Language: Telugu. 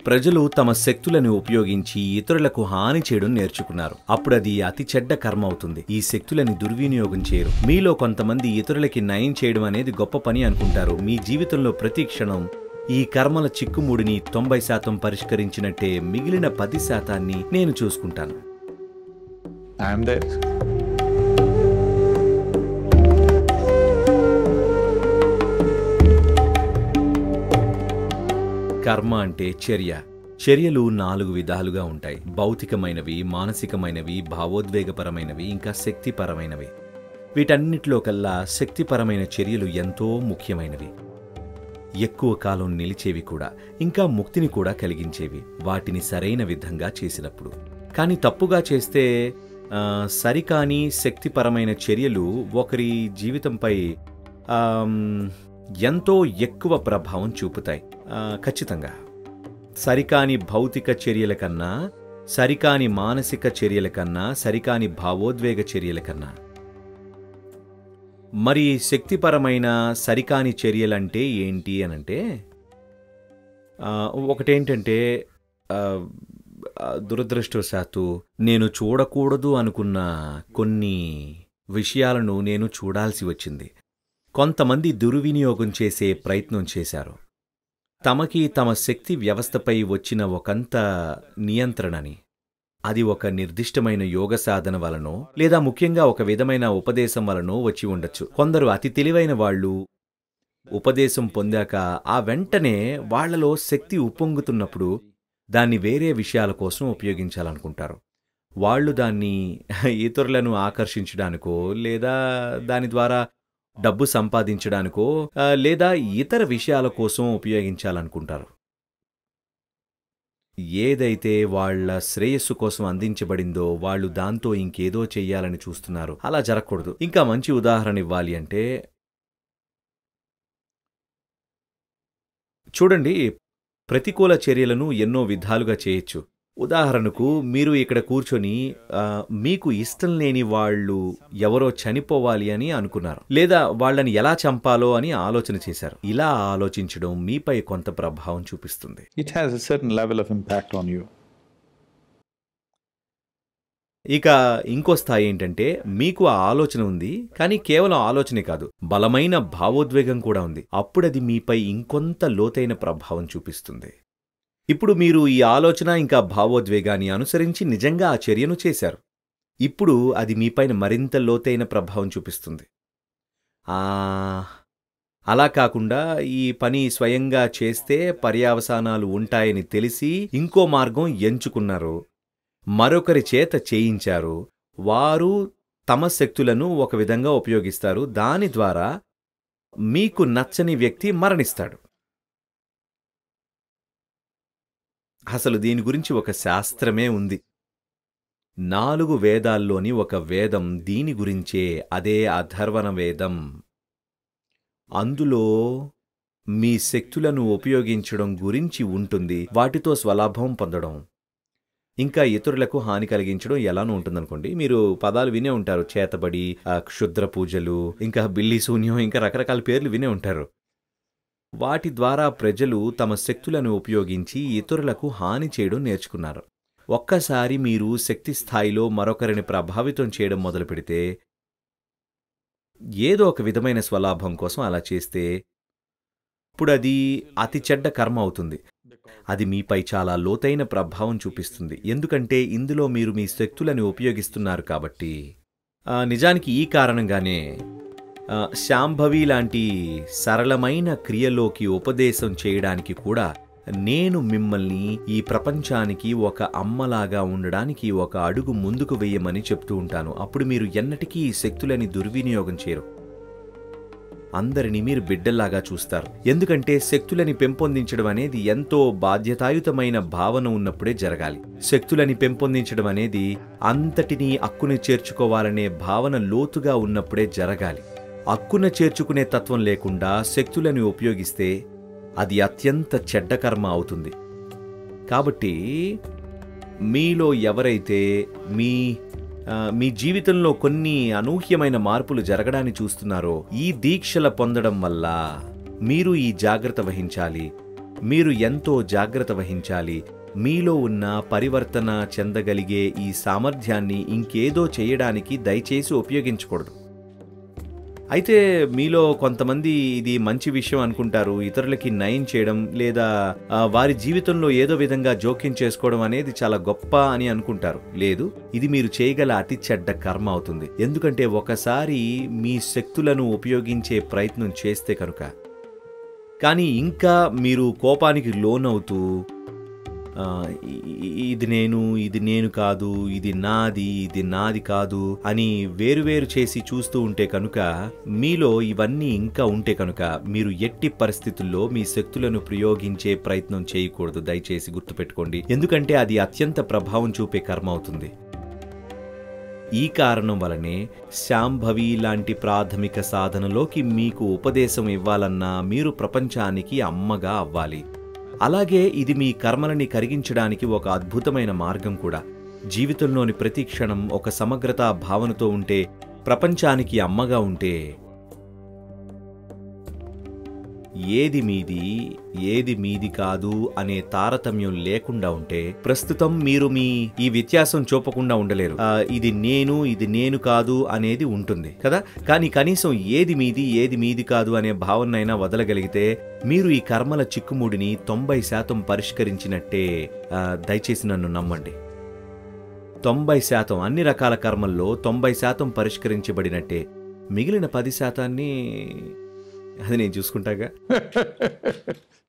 ప్రజలు తమ శక్తులను ఉపయోగించి ఇతరులకు హాని చేయడం నేర్చుకున్నారు అప్పుడది అతి చెడ్డ కర్మ అవుతుంది ఈ శక్తులని దుర్వినియోగం చేయరు మీలో కొంతమంది ఇతరులకి నయం చేయడం అనేది గొప్ప పని అనుకుంటారు మీ జీవితంలో ప్రతి క్షణం ఈ కర్మల చిక్కుముడిని తొంభై శాతం పరిష్కరించినట్టే మిగిలిన పది శాతాన్ని నేను చూసుకుంటాను I am there. కర్మ అంటే చర్య చర్యలు నాలుగు విధాలుగా ఉంటాయి భౌతికమైనవి మానసికమైనవి భావోద్వేగపరమైనవి ఇంకా శక్తిపరమైనవి వీటన్నిటిలో కల్లా శక్తిపరమైన చర్యలు ఎంతో ముఖ్యమైనవి ఎక్కువ కాలం నిలిచేవి కూడా ఇంకా ముక్తిని కూడా కలిగించేవి వాటిని సరైన విధంగా చేసినప్పుడు కానీ తప్పుగా చేస్తే ఆ, సరికాని శక్తిపరమైన చర్యలు ఒకరి జీవితంపై ఆమ్, ఎంతో ఎక్కువ ప్రభావం చూపుతాయి ఆ, ఖచ్చితంగా సరికాని భౌతిక చర్యల కన్నా సరికాని మానసిక చర్యల కన్నా సరికాని భావోద్వేగ చర్యల కన్నా మరి శక్తిపరమైన సరికాని చర్యలంటే ఏంటి అనంటే ఆ, ఒకటేంటంటే ఆ, ఆ, దురదృష్టవశాత్తు నేను చూడకూడదు అనుకున్న కొన్ని విషయాలను నేను చూడాల్సి వచ్చింది కొంతమంది దుర్వినియోగం చేసే ప్రయత్నం చేశారు తమకి తమ శక్తి వ్యవస్థపై వచ్చిన ఒకంత నియంత్రణని అది ఒక నిర్దిష్టమైన యోగ సాధన వలనో లేదా ముఖ్యంగా ఒక విధమైన ఉపదేశం వలనో వచ్చి ఉండొచ్చు కొందరు అతి తెలివైన వాళ్ళు ఉపదేశం పొందాక ఆ వెంటనే వాళ్ళలో శక్తి ఉప్పొంగుతున్నప్పుడు దాన్ని వేరే విషయాల కోసం ఉపయోగించాలనుకుంటారు వాళ్ళు దాన్ని ఇతరులను ఆకర్షించడానికో లేదా దాని ద్వారా డబ్బు సంపాదించడానికో ఆ, లేదా ఇతర విషయాల కోసం ఉపయోగించాలనుకుంటారు ఏదైతే వాళ్ళ శ్రేయస్సు కోసం అందించబడిందో వాళ్ళు దాంతో ఇంకేదో చెయ్యాలని చూస్తున్నారు అలా జరగకూడదు ఇంకా మంచి ఉదాహరణ ఇవ్వాలి అంటే చూడండి ప్రతికూల చర్యలను ఎన్నో విధాలుగా చేయొచ్చు ఉదాహరణకు మీరు ఇక్కడ కూర్చొని ఆ, మీకు ఇష్టం లేని వాళ్ళు ఎవరో చనిపోవాలి అని అనుకున్నారు లేదా వాళ్ళని ఎలా చంపాలో అని ఆలోచన చేశారు ఇలా ఆలోచించడం మీపై కొంత ప్రభావం చూపిస్తుంది It has a certain level of impact on you. ఇక ఇంకో స్థాయి ఏంటంటే మీకు ఆ ఆలోచన ఉంది కానీ కేవలం ఆలోచనే కాదు బలమైన భావోద్వేగం కూడా ఉంది అప్పుడది మీపై ఇంకొంత లోతైన ప్రభావం చూపిస్తుంది ఇప్పుడు మీరు ఈ ఆలోచన ఇంకా భావోద్వేగాన్ని అనుసరించి నిజంగా ఆ చర్యను చేశారు ఇప్పుడు అది మీపైన మరింత లోతైన ప్రభావం చూపిస్తుంది ఆ అలా కాకుండా ఈ పని స్వయంగా చేస్తే పర్యావసానాలు ఉంటాయని తెలిసి ఇంకో మార్గం ఎంచుకున్నారు మరొకరి చేత చేయించారు వారు తమ శక్తులను ఒక విధంగా ఉపయోగిస్తారు దాని ద్వారా మీకు నచ్చని వ్యక్తి మరణిస్తాడు అసలు దీని గురించి ఒక శాస్త్రమే ఉంది నాలుగు వేదాల్లోని ఒక వేదం దీని గురించే అదే అధర్వణ వేదం అందులో మీ శక్తులను ఉపయోగించడం గురించి ఉంటుంది వాటితో స్వలాభం పొందడం ఇంకా ఇతరులకు హాని కలిగించడం ఎలానో ఉంటుందనుకోండి మీరు పదాలు వినే ఉంటారు చేతబడి ఆ, క్షుద్ర పూజలు ఇంకా బిల్లి శూన్యం ఇంకా రకరకాల పేర్లు వినే ఉంటారు వాటి ద్వారా ప్రజలు తమ శక్తులను ఉపయోగించి ఇతరులకు హాని చేయడం నేర్చుకున్నారు ఒక్కసారి మీరు శక్తి స్థాయిలో మరొకరిని ప్రభావితం చేయడం మొదలుపెడితే ఏదో ఒక విధమైన స్వలాభం కోసం అలా చేస్తే ఇప్పుడు అది అతి చెడ్డ కర్మ అవుతుంది అది మీపై చాలా లోతైన ప్రభావం చూపిస్తుంది ఎందుకంటే ఇందులో మీరు మీ శక్తులను ఉపయోగిస్తున్నారు కాబట్టి ఆ, నిజానికి ఈ కారణంగానే ఆ, శాంభవి లాంటి సరళమైన క్రియలోకి ఉపదేశం చేయడానికి కూడా నేను మిమ్మల్ని ఈ ప్రపంచానికి ఒక అమ్మలాగా ఉండడానికి ఒక అడుగు ముందుకు వెయ్యమని చెప్తూ ఉంటాను అప్పుడు మీరు ఎన్నటికీ ఈ శక్తులని దుర్వినియోగం చేయరు అందరినీ మీరు బిడ్డల్లాగా చూస్తారు ఎందుకంటే శక్తులని పెంపొందించడం అనేది ఎంతో బాధ్యతాయుతమైన భావన ఉన్నప్పుడే జరగాలి శక్తులని పెంపొందించడం అనేది అంతటినీ అక్కున చేర్చుకోవాలనే భావన లోతుగా ఉన్నప్పుడే జరగాలి అక్కున చేర్చుకునే తత్వం లేకుండా శక్తులని ఉపయోగిస్తే అది అత్యంత చెడ్డ కర్మ అవుతుంది కాబట్టి మీలో ఎవరైతే మీ ఆ, మీ జీవితంలో కొన్ని అనూహ్యమైన మార్పులు జరగడాన్ని చూస్తున్నారో ఈ దీక్షల పొందడం వల్ల మీరు ఈ జాగ్రత్త వహించాలి మీరు ఎంతో జాగ్రత్త వహించాలి మీలో ఉన్న పరివర్తన చెందగలిగే ఈ సామర్థ్యాన్ని ఇంకేదో చేయడానికి దయచేసి ఉపయోగించకూడదు అయితే మీలో కొంతమంది ఇది మంచి విషయం అనుకుంటారు ఇతరులకి నయం చేయడం లేదా ఆ, వారి జీవితంలో ఏదో విధంగా జోక్యం చేసుకోవడం అనేది చాలా గొప్ప అని అనుకుంటారు లేదు ఇది మీరు చేయగల అతి చెడ్డ కర్మ అవుతుంది ఎందుకంటే ఒకసారి మీ శక్తులను ఉపయోగించే ప్రయత్నం చేస్తే కనుక కానీ ఇంకా మీరు కోపానికి లోనవుతూ ఆ, ఇ- ఇ- ఇది నేను ఇది నేను కాదు ఇది నాది ఇది నాది కాదు అని వేరువేరు చేసి చూస్తూ ఉంటే కనుక మీలో ఇవన్నీ ఇంకా ఉంటే కనుక మీరు ఎట్టి పరిస్థితుల్లో మీ శక్తులను ప్రయోగించే ప్రయత్నం చేయకూడదు దయచేసి గుర్తుపెట్టుకోండి ఎందుకంటే అది అత్యంత ప్రభావం చూపే కర్మ అవుతుంది ఈ కారణం వలనే శాంభవి లాంటి ప్రాథమిక సాధనలోకి మీకు ఉపదేశం ఇవ్వాలన్నా మీరు ప్రపంచానికి అమ్మగా అవ్వాలి అలాగే ఇది మీ కర్మలని కరిగించడానికి ఒక అద్భుతమైన మార్గం కూడా జీవితంలోని ప్రతి క్షణం ఒక సమగ్రతా భావనతో ఉంటే ప్రపంచానికి అమ్మగా ఉంటే ఏది మీది ఏది మీది కాదు అనే తారతమ్యం లేకుండా ఉంటే ప్రస్తుతం మీరు మీ ఈ వ్యత్యాసం చూపకుండా ఉండలేరు ఆ, ఇది నేను ఇది నేను కాదు అనేది ఉంటుంది కదా కానీ కనీసం ఏది మీది ఏది మీది కాదు అనే భావనైనా వదలగలిగితే మీరు ఈ కర్మల చిక్కుముడిని తొంభై శాతం పరిష్కరించినట్టే ఆ, దయచేసి నన్ను నమ్మండి తొంభై శాతం అన్ని రకాల కర్మల్లో తొంభై శాతం పరిష్కరించబడినట్టే మిగిలిన పది శాతాన్ని అది నేను చూసుకుంటాగా